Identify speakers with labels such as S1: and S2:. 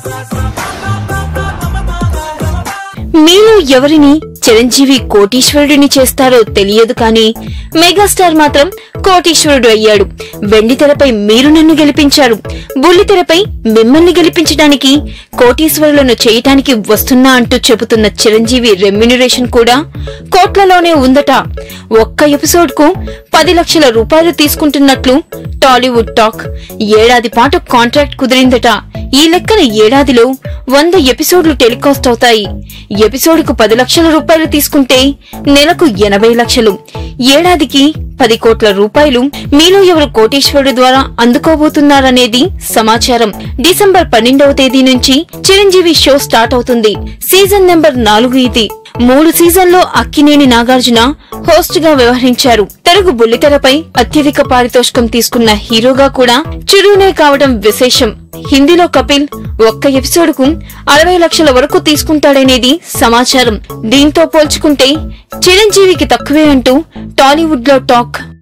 S1: మీలో ఎవరిని చిరంజీవి కోటీశ్వరుడిని చేస్తారో తెలియదు కానీ మెగాస్టార్ మాత్రం కోటీశ్వరుడు అయ్యాడు వెండి తెరపై మీరు నన్ను గెలిపించారు బుల్లి తెరపై మిమ్మల్ని గెలిపించడానికి కోటీశ్వరులను చేయటానికి వస్తున్నా అంటూ చెబుతున్న చిరంజీవి రెమ్యునరేషన్ కూడా కోట్లలోనే ఉందట ఒక్క ఎపిసోడ్ కు పది లక్షల రూపాయలు తీసుకుంటున్నట్లు టాలీవుడ్ టాక్ ఏడాది పాటు కాంట్రాక్ట్ కుదిరిందట ఈ లెక్కన ఏడాదిలో వంద ఎపిసోడ్లు టెలికాస్ట్ అవుతాయి ఎపిసోడ్కు పది లక్షల రూపాయలు తీసుకుంటే నెలకు ఎనభై లక్షలు ఏడాదికి పది కోట్ల రూపాయలు మీలో ఎవరు కోటీశ్వరుడు ద్వారా అందుకోబోతున్నారనేది సమాచారం డిసెంబర్ పన్నెండవ తేదీ నుంచి చిరంజీవి షో స్టార్ట్ అవుతుంది సీజన్ నెంబర్ నాలుగు ఇది మూడు సీజన్లో అక్కినేని నాగార్జున హోస్ట్ గా వ్యవహరించారు తెలుగు బుల్లితెరపై అత్యధిక పారితోషికం తీసుకున్న హీరోగా కూడా చిరునే కావడం విశేషం హిందీలో కపిల్ ఒక్క ఎపిసోడ్ కు అరవై లక్షల వరకు తీసుకుంటాడనేది సమాచారం దీంతో పోల్చుకుంటే చిరంజీవికి తక్కువే అంటూ టాలీవుడ్ లో టాక్